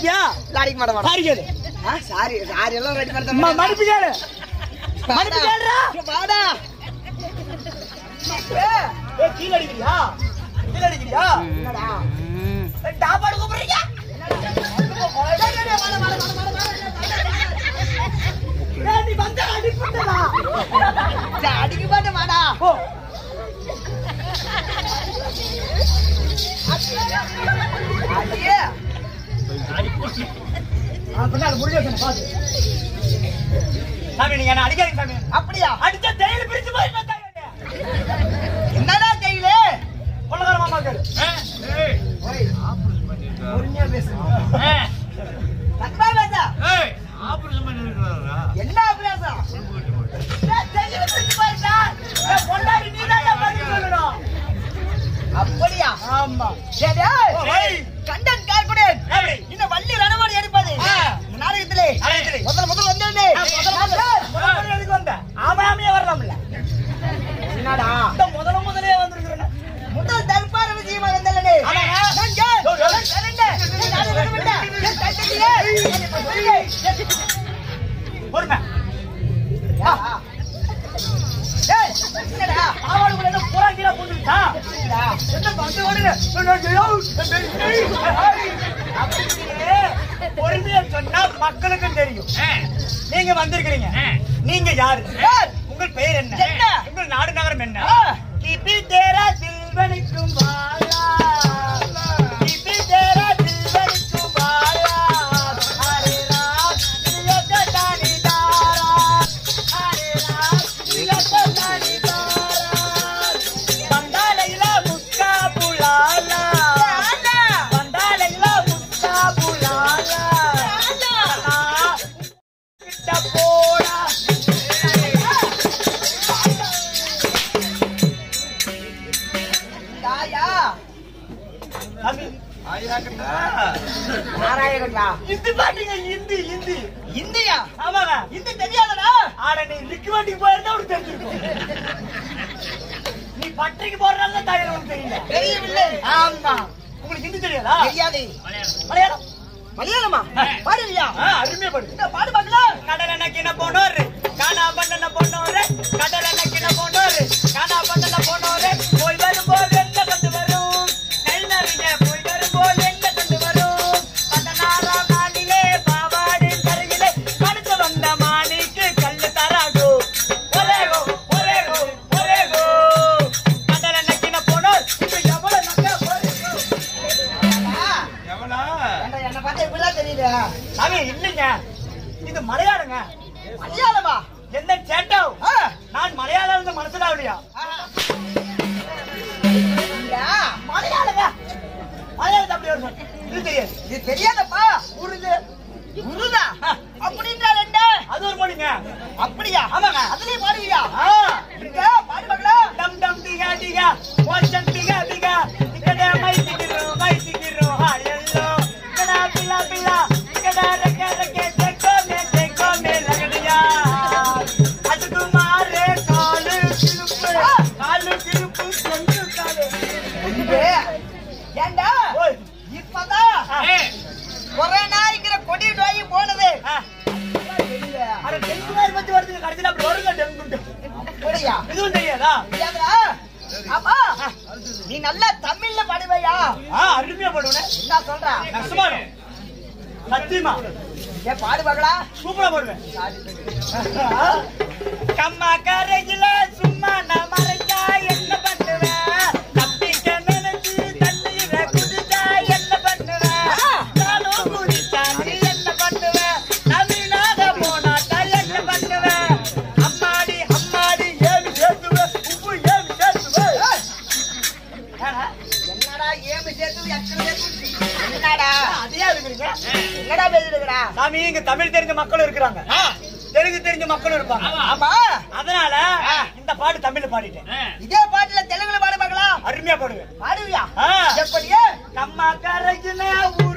அடிப்பியா அடிக்க மாட்ட மாட்டேன் சாரி கேளு ஆ, சாரி சாரி எல்லாம் ரெடி பண்ண ம- மன்னிப்பு கேளு மன்னிப்பு கேளுடா வாடா ஏய், கீழ அடிக்கிறியா கீழ அடிக்கிறியா என்னடா ஏய், டாபாடு கூப்பிடுறீங்க ஏய், நீ வந்தா அடிப்பட்டடா சரி, அடிக்க மாட்டேன் வாடா ஓ அடியே பின்னால முருகேசன் பாத்து சாமி நீங்க என்ன அடிக்காதீங்க சாமி அப்படியா அடிச்சா தேயில பிரிச்சு போய் என்னடா கையில கொள்ளக்கார மாமா கேளு பொறுமையா பேசு தப்பா பேசா ஆபரேஷன் பண்ணிருக்கிறாரா என்ன அபியாசம் ஏய், தேயில பிரிச்சு போயிட்டா ஏய், பொண்டாட்டி நீதான் என் பதில் சொல்லணும் அப்படியா ஆமா சரி ஏய். கண்டன் கார்குடன் ஏய். இந்த வள்ளி ரணமாடி எடுப்பது ஆ. இந்த நாடகத்திலே நாடகத்திலே. முதல் முதல் வந்தேனே முதல்ல முதல்ல எதுக்கு வந்த ஆமாமையே வரலாம்ல என்னடா இந்த முதல்ல முதலே வந்திருக்கிறேன் முதல் தர்பார விஜயமா வந்தேனே ஆமாங்க. நாங்க யோ, யோ. நான் சரிங்க. நான் நாடு வரமாட்டா. என் தங்கச்சியே. என்னை சொல்லுங்க. பொறுமை ஆ, ஆ. ஏய், என்னடா ஆவாளுக்குள்ள ஏதோ புறா கீழே போட்டுருச்சா என்னடா? என்ன வந்து ஓடுங்க அப்படியே பொறுமையா சொன்னா மக்களுக்கும் தெரியும் நீங்க வந்திருக்கிறீங்க நீங்க யாரு யார்? உங்கள் பெயர் என்ன என்ன? உங்கள் நாடு நகரம் என்ன ஆ. கிபி தேரா சில்வனுக்கும் வாழா கிபி தேரா சில்வனுக்கும் வாழா ஹரே ராம் திலக தானி தாரா ஹரே ராம் திலக தானி தாரா வந்தாலையில முஸ்கா புலாலா வந்தாலையில முஸ்கா புலாலா கிட்ட போடா தாயா சாமி, நாராயணா இந்தி பாட்டுங்க இந்தி இந்தி இந்தியா ஆமாங்க இந்தி தெரியாதடா ஆட நீ ரிக்குவாண்டிக்கு போயிருந்தா உனக்கு தெரிஞ்சிருக்கும் நீ பட்டைக்கு போறதுனால தாயிரம் உனக்கு தெரியல தெரியவில்லை ஆமா உங்களுக்கு ஹிந்தி தெரியாதா தெரியாதே மலையாளம் மலையாளமா பாடுவியா ஆ, அருமையா பாடு இந்த பாடு பார்க்கலாம் கடலை நக்கின போனோரு காணா பண்ணன போனோரு கடலை நக்கின போனோரு காணா பண்ணன போனோரு போய் வரும் போது என்ன கொண்டு வரும் கை நிறைய போய் வரும் போது என்ன கொண்டு வரும் பதினாறாம் நாளிலே பாவாடி கருவிலே கடுத்து வந்த மாணிக்கு கல்லு தராகு ஒரேகோ ஒரேகோ ஒரேகோ கடலை நக்கின போனோர் இப்ப எவ்வளவு நக்கா போறீங்க எவனா ஏன்டா, என்னை பார்த்தா இப்படிதான் தெரியுது சாமி இல்லைங்க இது மலையாளங்க மலையாளமா என்ன சேட்டோ ஆ, நான் மலையாளம் இருந்து மனசிலாவலியா ஆ. இந்தா, மலையாளங்க மலையாளத்தை அப்படி ஒரு சொல். இது தெரியாது இது தெரியாதப்பா உருது உருதா ஆ. அப்படின்றால் என்ன அது ஒரு மொழிங்க அப்படியா ஆமாங்க. அதுலயும் பாடுவியா ஆ. இங்க பாடு பார்க்கலாம் டம் டம் டிகா டிகா ஓச்சம் டிகா டிகா இக்கட மை திகிரு மை திகிரு ஹாயல்லோ இக்கட பிலா பிலா இக்கட ரக்க ரக்க தெக்கோ மே தெக்கோ மே லகடியா அது துமாரே காலு கிருப்பு காலு கிருப்பு கொண்டு காலு இங்க, ஏன்டா ஓய் இப்பதான் ஆ. கொரோனாங்கிற கொடி நோய் போனது ஆ. அட டெங்கு மாதிரி பத்தி வருதுங்க கடைசியில் அப்படி வருங்க டெங்கு அப்படியா இதுவும் தெரியாதா தெரியாதா ஆமா நீ நல்லா தமிழ்ல பாடுவையா ஆ அருமையா போடுவேன் என்ன சொல்றா நஷ்டமாடும் சத்தியமா ஏன் பாடு பார்க்கலாம் சூப்பரா போடுவேன் கம்மா கரையில சும்மா நான் மறைச்சா என்ன பண்ணுவேன் தப்பிக்க நினைச்சு தண்ணீர குடிச்சா என்ன பண்ணுவேன் நானும் குடிச்சா நீ என்ன பண்ணுவேன் தமிழ்நாட போனாட்டா என்ன பண்ணுவேன் அம்மாடி அம்மாடி ஏவி சேர்த்துவேன் உப்பு ஏவி சேர்த்துவேன் ஏடா, என்னடா ஏமி சேர்த்து அச்சம் சேர்த்து என்னடா அதையா இருக்கிறீங்க என்னடா பேசிடுறா சாமி இங்க தமிழ் தெரிஞ்ச மக்களும் இருக்கிறாங்க தெலுங்கு தெரிஞ்ச மக்களும் இருப்பாங்க ஆமா அதனால இந்த பாட்டு தமிழ்ல பாடிட்டேன் இதே பாட்டுல தெலுங்குல பாடு பார்க்கலாம் அருமையா பாடுவேன் பாடுவியா ஆ. எப்படியே கம்மா கரையில